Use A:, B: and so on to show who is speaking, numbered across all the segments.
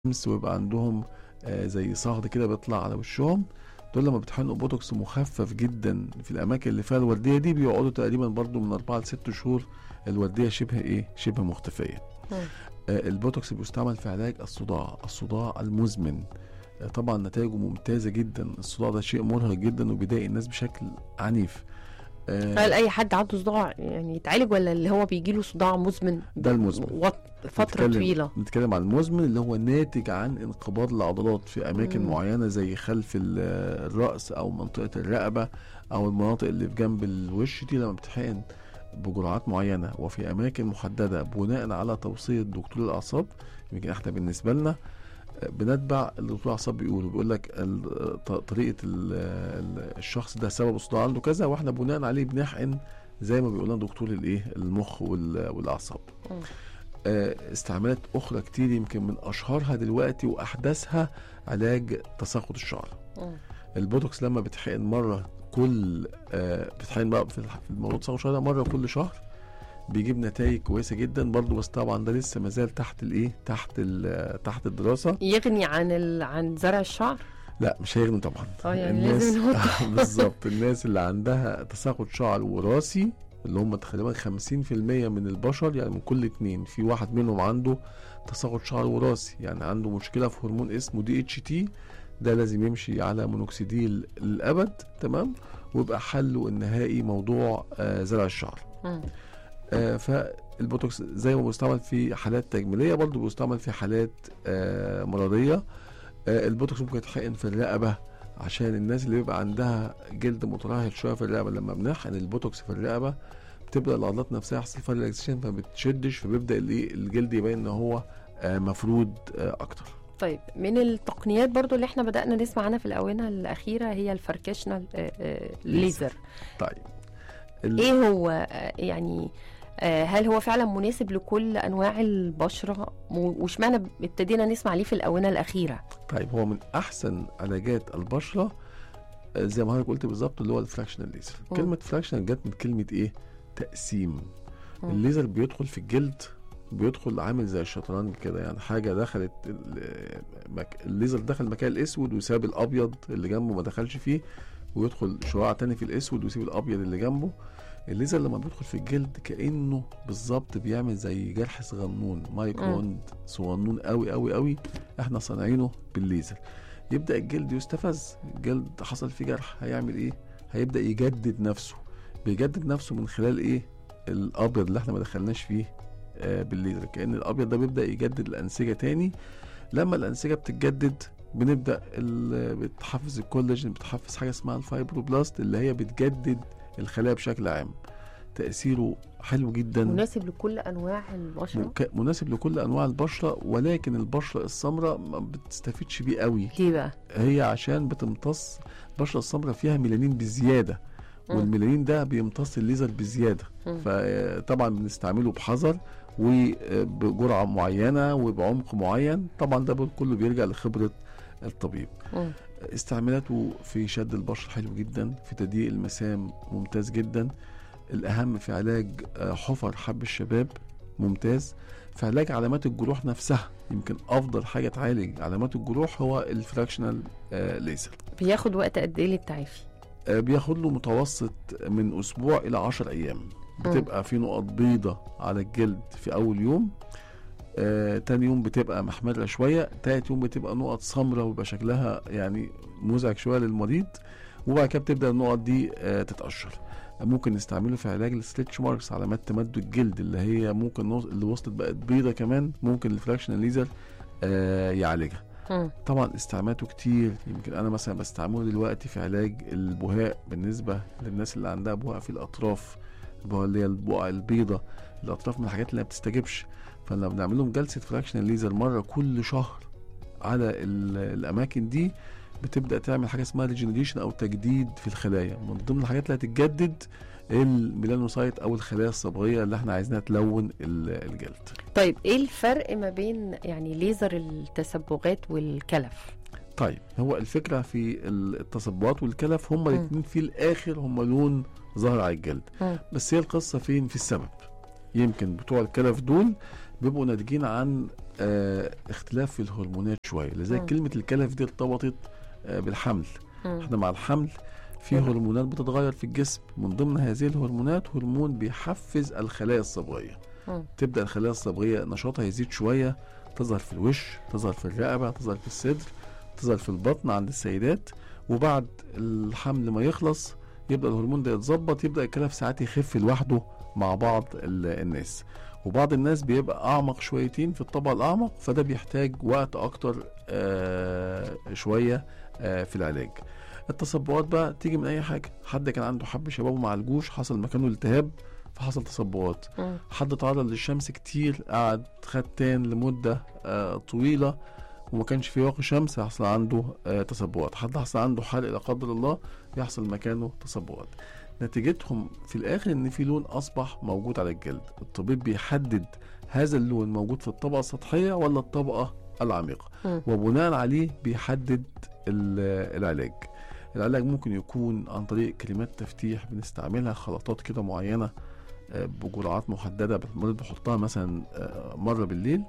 A: شمس ويبقى عندهم آه، زي صهد كده بيطلع على وشهم دول لما بيتحقنوا بوتوكس مخفف جدا في الاماكن اللي فيها الورديه دي بيقعدوا تقريبا برضو من اربعه لست شهور الورديه شبه ايه شبه مختفيه
B: مم.
A: آه، البوتوكس بيستعمل في علاج الصداع الصداع المزمن آه، طبعا نتائجه ممتازه جدا الصداع ده شيء مرهق جدا وبيضايق الناس بشكل عنيف آه،
B: هل اي حد عنده صداع يعني يتعالج ولا اللي هو بيجي له صداع مزمن
A: ده المزمن
B: وط- فتره
A: نتكلم-
B: طويله
A: نتكلم عن المزمن اللي هو ناتج عن انقباض العضلات في اماكن
B: مم.
A: معينه زي خلف ال- الراس او منطقه الرقبه او المناطق اللي في جنب الوش دي لما بتحقن بجرعات معينه وفي اماكن محدده بناء على توصيه دكتور الاعصاب يمكن احنا بالنسبه لنا آه، بنتبع اللي دكتور الاعصاب بيقوله بيقول لك ال- ط- طريقه ال- ال- الشخص ده سبب الصداع عنده كذا واحنا بناء عليه بنحقن زي ما بيقول لنا دكتور الايه المخ وال- والاعصاب
B: مم.
A: آه، استعمالات اخرى كتير يمكن من اشهرها دلوقتي واحدثها علاج تساقط الشعر
B: مم.
A: البوتوكس لما بتحقن مره كل آه، بتحقن بقى في الح- في الموضوع تساقط الشعر ده مره كل شهر بيجيب نتائج كويسه جدا برضو بس طبعا ده لسه مازال تحت الايه تحت ال- تحت الدراسه
B: يغني عن ال... عن زرع الشعر
A: لا مش هيغني طبعا
B: اه يعني لازم نوضح.
A: بالظبط الناس اللي عندها تساقط شعر وراثي اللي هم تقريبا 50% من البشر يعني من كل اتنين في واحد منهم عنده تساقط شعر وراثي يعني عنده مشكله في هرمون اسمه دي اتش تي ده لازم يمشي على مونوكسيديل للابد تمام ويبقى حله النهائي موضوع آه زرع الشعر
B: مم.
A: آه فالبوتوكس زي ما بيستعمل في حالات تجميليه برضه بيستعمل في حالات آه مرضيه آه البوتوكس ممكن يتحقن في الرقبه عشان الناس اللي بيبقى عندها جلد مترهل شويه في الرقبه لما بنحقن البوتوكس في الرقبه بتبدا العضلات نفسها يحصل فيها ريلاكسيشن فما بتشدش فبيبدا الايه الجلد يبين ان هو آه مفرود آه اكتر
B: طيب من التقنيات برضو اللي احنا بدأنا نسمع عنها في الآونة الأخيرة هي الفركشنال آه، آه، ليزر
A: طيب ال-
B: ايه هو آه، يعني آه، هل هو فعلا مناسب لكل انواع البشره و- واشمعنى ابتدينا نسمع عليه في الاونه الاخيره
A: طيب هو من احسن علاجات البشره آه، زي ما حضرتك قلت بالظبط اللي هو الفراكشنال ليزر
B: مم.
A: كلمه فراكشنال جت من كلمه ايه تقسيم
B: مم.
A: الليزر بيدخل في الجلد بيدخل عامل زي الشطرنج كده يعني حاجه دخلت ال- مك... الليزر دخل المكان الاسود وساب الابيض اللي جنبه ما دخلش فيه ويدخل شعاع تاني في الاسود ويسيب الابيض اللي جنبه الليزر لما بيدخل في الجلد كانه بالظبط بيعمل زي جرح صغنون مايكرون صغنون قوي قوي قوي احنا صانعينه بالليزر يبدا الجلد يستفز الجلد حصل فيه جرح هيعمل ايه هيبدا يجدد نفسه بيجدد نفسه من خلال ايه الابيض اللي احنا ما دخلناش فيه آه بالليزر كان الابيض ده بيبدا يجدد الانسجه تاني لما الانسجه بتتجدد بنبدا ال- بتحفز الكولاجين بتحفز حاجه اسمها الفايبروبلاست اللي هي بتجدد الخلايا بشكل عام تاثيره حلو جدا
B: مناسب لكل انواع البشره
A: مك- مناسب لكل انواع البشره ولكن البشره السمراء ما بتستفيدش بيه قوي
B: ليه بقى
A: هي عشان بتمتص البشره السمراء فيها ميلانين بزياده
B: مم.
A: والميلانين ده بيمتص الليزر بزياده
B: مم.
A: فطبعا بنستعمله بحذر وبجرعه معينه وبعمق معين طبعا ده كله بيرجع لخبره الطبيب
B: مم.
A: استعمالاته في شد البشر حلو جدا في تضييق المسام ممتاز جدا الأهم في علاج آه، حفر حب الشباب ممتاز في علاج علامات الجروح نفسها يمكن أفضل حاجة تعالج علامات الجروح هو الفراكشنال آه، ليزر
B: بياخد وقت قد ايه للتعافي
A: آه، بياخد له متوسط من أسبوع إلى عشر أيام بتبقى في نقط بيضة على الجلد في أول يوم آه، تاني يوم بتبقى محمرة شوية تالت يوم بتبقى نقط سمراء ويبقى شكلها يعني مزعج شوية للمريض وبعد كده بتبدأ النقط دي آه، تتقشر ممكن نستعمله في علاج الستريتش ماركس علامات تمدد الجلد اللي هي ممكن نوص... اللي وصلت بقت بيضة كمان ممكن الفراكشنال ليزر آه يعالجها
B: مم.
A: طبعا استعمالاته كتير يمكن انا مثلا بستعمله دلوقتي في علاج البهاء بالنسبه للناس اللي عندها بهاء في الاطراف البهاء اللي هي البقع البيضة الاطراف من الحاجات اللي ما بتستجبش فلما بنعمل لهم جلسه فراكشنال ليزر مره كل شهر على ال- الاماكن دي بتبدا تعمل حاجه اسمها ريجنريشن او تجديد في الخلايا من ضمن الحاجات اللي هتتجدد الميلانوسايت او الخلايا الصبغيه اللي احنا عايزينها تلون ال- الجلد
B: طيب ايه الفرق ما بين يعني ليزر التصبغات والكلف
A: طيب هو الفكره في التصبغات والكلف هما
B: مم.
A: الاثنين في الاخر هما لون ظاهر على الجلد
B: مم.
A: بس هي القصه فين في السبب يمكن بتوع الكلف دول بيبقوا ناتجين عن آه اختلاف في الهرمونات شويه لذلك
B: مم.
A: كلمه الكلف دي ارتبطت آه بالحمل
B: مم.
A: احنا مع الحمل في
B: مم.
A: هرمونات بتتغير في الجسم من ضمن هذه الهرمونات هرمون بيحفز الخلايا الصبغيه
B: مم.
A: تبدا الخلايا الصبغيه نشاطها يزيد شويه تظهر في الوش تظهر في الرقبه تظهر في الصدر تظهر في البطن عند السيدات وبعد الحمل ما يخلص يبدا الهرمون ده يتظبط يبدا الكلف ساعات يخف لوحده مع بعض ال- الناس وبعض الناس بيبقى اعمق شويتين في الطبقه الاعمق فده بيحتاج وقت اكتر آه شويه آه في العلاج التصبغات بقى تيجي من اي حاجه حد كان عنده حب شبابه مع الجوش حصل مكانه التهاب فحصل تصبغات
B: مم.
A: حد تعرض للشمس كتير قعد خد تان لمدة آه طويلة وما كانش فيه واقي شمس يحصل عنده آه تصبغات حد حصل عنده حرق لا قدر الله يحصل مكانه تصبغات نتيجتهم في الاخر ان في لون اصبح موجود على الجلد الطبيب بيحدد هذا اللون موجود في الطبقة السطحية ولا الطبقة العميقة
B: مم.
A: وبناء عليه بيحدد ال- العلاج العلاج ممكن يكون عن طريق كلمات تفتيح بنستعملها خلطات كده معينة آه، بجرعات محددة المريض بيحطها مثلا آه، مرة بالليل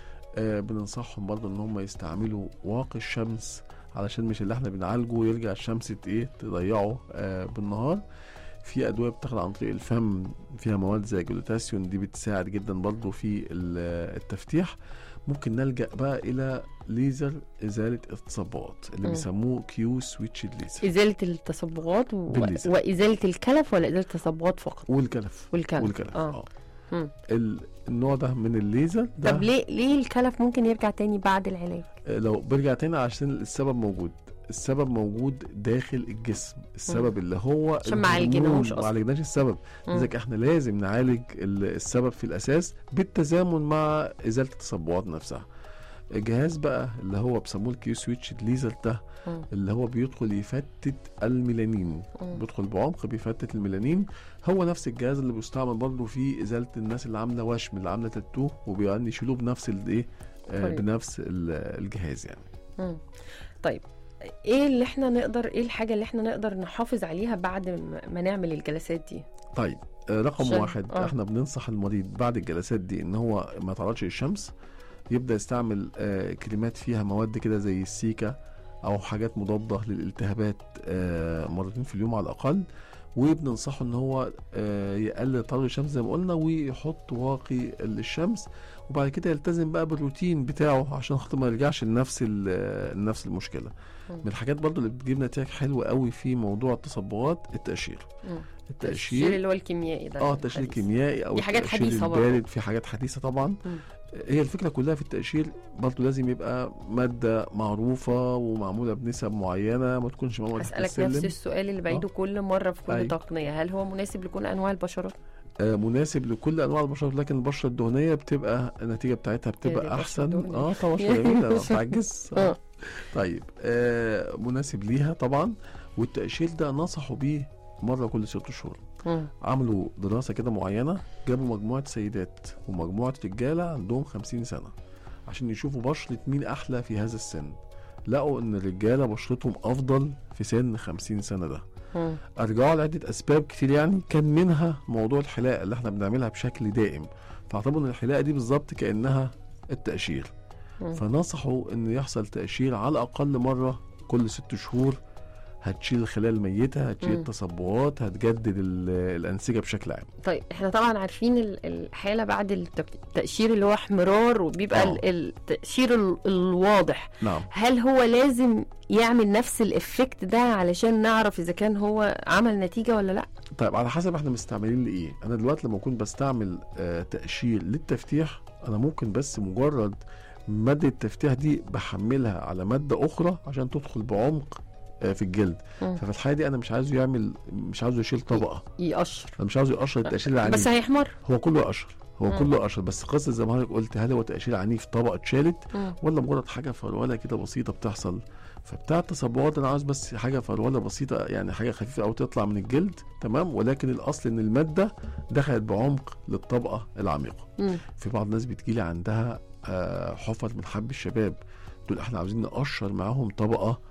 A: آه، بننصحهم برضه ان هم يستعملوا واقي الشمس علشان مش اللي احنا بنعالجه يرجع الشمس ت- ايه تضيعه آه، بالنهار في ادويه بتاخد عن طريق الفم فيها مواد زي جلوتاسيون دي بتساعد جدا برضه في ال- التفتيح ممكن نلجا بقى الى ليزر ازاله التصبغات اللي
B: مم.
A: بيسموه كيو سويتش ليزر
B: ازاله التصبغات و...
A: بالليزر.
B: وازاله الكلف ولا ازاله التصبغات فقط
A: والكلف
B: والكلف
A: والكلف
B: اه
A: اه
B: مم.
A: ال- النوع ده من الليزر ده
B: طب ليه ليه الكلف ممكن يرجع تاني بعد العلاج
A: لو برجع تاني عشان السبب موجود السبب موجود داخل الجسم السبب اللي هو
B: عشان ما
A: الهرمون.
B: عالجناهوش
A: ما
B: أصلاً.
A: عالجناش السبب
B: مم.
A: لذلك احنا لازم نعالج ال- السبب في الاساس بالتزامن مع ازاله التصبغات نفسها الجهاز بقى اللي هو بيسموه الكيو سويتش ليزر ده
B: مم.
A: اللي هو بيدخل يفتت الميلانين
B: مم.
A: بيدخل بعمق بيفتت الميلانين هو نفس الجهاز اللي بيستعمل برضه في ازاله الناس اللي عامله وشم اللي عامله تاتو وبيعني يشيلوه بنفس الايه آه،
B: طيب.
A: بنفس ال- الجهاز يعني
B: مم. طيب ايه اللي احنا نقدر ايه الحاجه اللي احنا نقدر نحافظ عليها بعد ما- ما نعمل الجلسات دي
A: طيب آه، رقم
B: عشان-
A: واحد
B: آه.
A: احنا بننصح المريض بعد الجلسات دي ان هو ما يتعرضش للشمس يبدا يستعمل آه، كريمات فيها مواد كده زي السيكا او حاجات مضاده للالتهابات آه، مرتين في اليوم على الاقل وبننصحه ان هو آه، يقلل تعرض الشمس زي ما قلنا ويحط واقي للشمس وبعد كده يلتزم بقى بالروتين بتاعه عشان خاطر ما يرجعش لنفس ال- لنفس المشكله
B: مم.
A: من الحاجات برضو اللي بتجيب نتائج حلوه قوي في موضوع التصبغات التاشير
B: مم.
A: التاشير
B: التشير اللي هو الكيميائي ده
A: اه التأشير
B: الحديث.
A: الكيميائي او
B: دي حاجات
A: التأشير
B: حديثة برضه.
A: البارد في حاجات حديثه طبعا
B: مم.
A: هي الفكره كلها في التأشير برضه لازم يبقى ماده معروفه ومعموله بنسب معينه ما تكونش معموله تحت
B: اسالك نفس
A: السلم
B: السؤال اللي بعيده كل مره في كل
A: أيوة.
B: تقنيه هل هو مناسب لكل انواع البشرات
A: آه مناسب لكل انواع البشره لكن البشره الدهنيه بتبقى النتيجه بتاعتها
B: دي
A: بتبقى
B: بشرة
A: احسن
B: دهنية.
A: اه طبعا بشرة جميله ما بتعجز
B: اه
A: طيب آه مناسب ليها طبعا والتأشير ده نصحوا بيه مره كل ست شهور
B: مم.
A: عملوا دراسة كده معينة جابوا مجموعة سيدات ومجموعة رجالة عندهم خمسين سنة عشان يشوفوا بشرة مين أحلى في هذا السن لقوا إن الرجالة بشرتهم أفضل في سن خمسين سنة ده
B: مم.
A: أرجعوا لعدة أسباب كتير يعني كان منها موضوع الحلاقة اللي احنا بنعملها بشكل دائم فاعتبروا إن الحلاقة دي بالظبط كأنها التأشير
B: مم.
A: فنصحوا إن يحصل تأشير على الأقل مرة كل ست شهور هتشيل الخلايا الميتة هتشيل
B: مم.
A: التصبغات هتجدد ال- الأنسجة بشكل عام
B: طيب احنا طبعا عارفين ال- الحاله بعد التك- التاشير اللي هو احمرار وبيبقى
A: آه.
B: ال- التاشير ال- الواضح
A: نعم
B: هل هو لازم يعمل نفس الافكت ده علشان نعرف اذا كان هو عمل نتيجه ولا لا
A: طيب على حسب احنا مستعملين لايه انا دلوقتي لما اكون بستعمل آه تاشير للتفتيح انا ممكن بس مجرد ماده التفتيح دي بحملها على ماده اخرى عشان تدخل بعمق آه في الجلد
B: مم.
A: ففي الحاله دي انا مش عايزه يعمل مش عايزه يشيل طبقه
B: يقشر
A: انا مش عايزه يقشر التاشير العنيف
B: بس هيحمر
A: هو كله قشر هو
B: مم.
A: كله قشر بس قصه زي ما حضرتك قلت هل هو تاشير عنيف طبقه اتشالت
B: مم.
A: ولا مجرد حاجه فروله كده بسيطه بتحصل فبتاع التصبغات انا عاوز بس حاجه فروله بسيطه يعني حاجه خفيفه او تطلع من الجلد تمام ولكن الاصل ان الماده دخلت بعمق للطبقه العميقه
B: مم.
A: في بعض الناس بتجيلي عندها آه، حفر من حب الشباب دول احنا عاوزين نقشر معاهم طبقه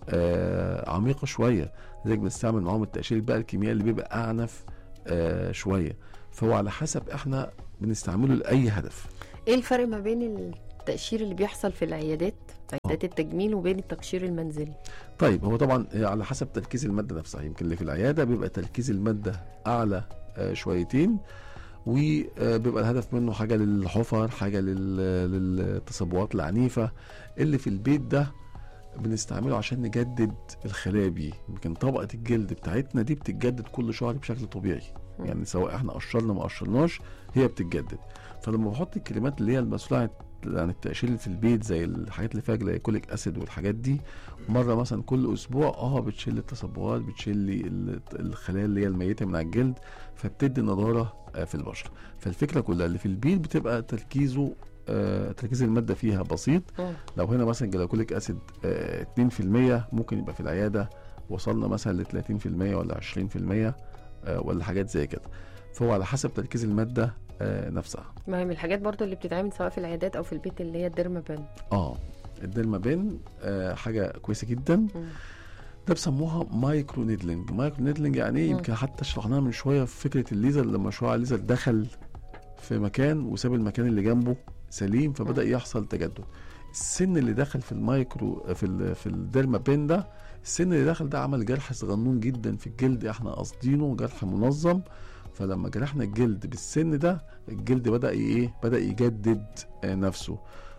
A: آه، عميقه شويه لذلك بنستعمل معاهم التقشير بقى الكيميائي اللي بيبقى اعنف آه، شويه فهو على حسب احنا بنستعمله لاي هدف
B: ايه الفرق ما بين التقشير اللي بيحصل في العيادات عيادات التجميل وبين التقشير المنزلي
A: طيب هو طبعا على حسب تركيز الماده نفسها يمكن اللي في العياده بيبقى تركيز الماده اعلى آه، شويتين وبيبقى الهدف منه حاجه للحفر حاجه لل- للتصبغات العنيفه اللي في البيت ده بنستعمله عشان نجدد الخلايا بيه يمكن طبقه الجلد بتاعتنا دي بتتجدد كل شهر بشكل طبيعي
B: مم.
A: يعني سواء احنا قشرنا ما قشرناش هي بتتجدد فلما بحط الكريمات اللي هي المسؤوله عن عن التقشير اللي في البيت زي الحاجات اللي فيها جلايكوليك اسيد والحاجات دي مره مثلا كل اسبوع اه بتشيل التصبغات بتشيل لي ال- الخلايا اللي هي الميته من على الجلد فبتدي نضاره آه، في البشره فالفكره كلها اللي في البيت بتبقى تركيزه آه، تركيز الماده فيها بسيط
B: مم.
A: لو هنا مثلا جلايكوليك اسيد آه، 2% ممكن يبقى في العياده وصلنا مثلا ل 30% ولا 20% آه، ولا حاجات زي كده فهو على حسب تركيز الماده آه، نفسها
B: ما هي من الحاجات برضو اللي بتتعمل سواء في العيادات او في البيت اللي هي الديرمابان
A: اه الديرمابين آه حاجه كويسه جدا
B: مم.
A: ده بيسموها مايكرو نيدلينج مايكرو نيدلينج يعني ايه
B: مم.
A: يمكن حتى شرحناها من شويه في فكره الليزر لما شعاع الليزر دخل في مكان وساب المكان اللي جنبه سليم فبدا يحصل تجدد السن اللي دخل في المايكرو في ال في الديرمابين ده السن اللي دخل ده عمل جرح صغنون جدا في الجلد احنا قاصدينه جرح منظم فلما جرحنا الجلد بالسن ده الجلد بدا ايه بدا يجدد آه، نفسه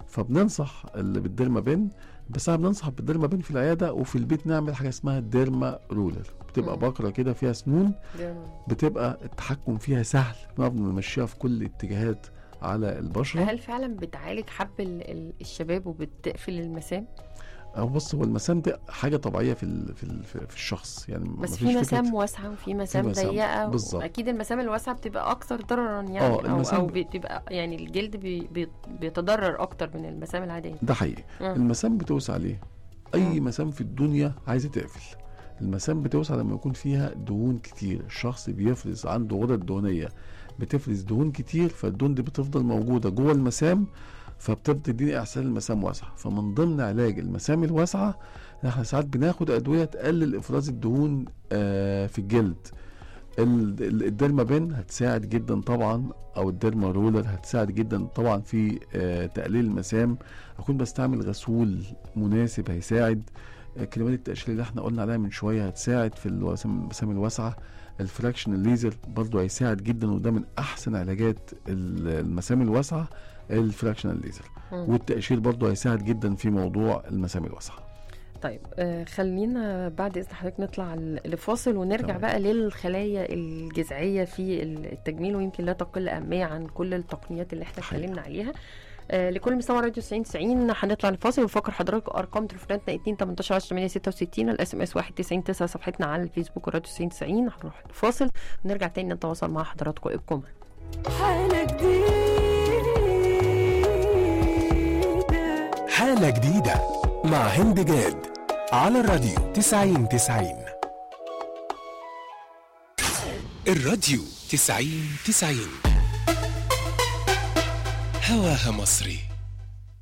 A: فبننصح اللي بالديرمابين بس احنا بننصح بالديرمابين في العياده وفي البيت نعمل حاجه اسمها ديرما رولر بتبقى
B: مم.
A: بكره كده فيها سنون
B: ديرما.
A: بتبقى التحكم فيها سهل نقدر نمشيها في كل الاتجاهات على البشره
B: هل فعلا بتعالج حب ال- ال- الشباب وبتقفل المسام
A: أو بص هو المسام دي حاجه طبيعيه في ال في ال في الشخص يعني
B: بس
A: مفيش
B: في
A: فكرة-
B: مسام واسعه وفي مسام
A: مسام،
B: ضيقه
A: بالظبط.
B: اكيد المسام الواسعه بتبقى اكثر ضررا يعني
A: آه،
B: او
A: المسام-
B: او بتبقى يعني الجلد بي بي بيتضرر اكتر من المسام العاديه
A: ده حقيقي
B: مم.
A: المسام بتوسع ليه اي
B: مم.
A: مسام في الدنيا عايزه تقفل المسام بتوسع لما يكون فيها دهون كتير الشخص بيفرز عنده غدد دهنيه بتفرز دهون كتير فالدهون دي بتفضل موجوده جوه المسام فبتديني احساس المسام واسعه فمن ضمن علاج المسام الواسعه إن احنا ساعات بناخد ادويه تقلل افراز الدهون آه، في الجلد ال- ال- الديرمابين هتساعد جدا طبعا او الديرما رولر هتساعد جدا طبعا في آه، تقليل المسام اكون بستعمل غسول مناسب هيساعد آه، كريمات التقشير اللي احنا قلنا عليها من شويه هتساعد في الوسام- المسام الواسعه الفراكشن الليزر برضو هيساعد جدا وده من احسن علاجات ال- المسام الواسعه الفراكشن الليزر
B: مم.
A: والتقشير برضو هيساعد جدا في موضوع المسام الواسعه
B: طيب آه خلينا بعد اذن حضرتك نطلع ل- لفاصل ونرجع
A: تمام.
B: بقى للخلايا الجذعيه في التجميل ويمكن لا تقل اهميه عن كل التقنيات اللي احنا
A: حقيقي.
B: اتكلمنا عليها آه لكل مستوى راديو 90 90 هنطلع لفاصل ونفكر حضرتك ارقام تليفوناتنا 2 18 10 8 66 الاس ام اس 1 90 9 صفحتنا على الفيسبوك راديو 90 90 هنروح لفاصل ونرجع تاني نتواصل مع حضراتكم ابكم
C: حالة جديدة
D: حالة جديدة مع هند جاد على الراديو 90 90 الراديو 90 90 هواها مصري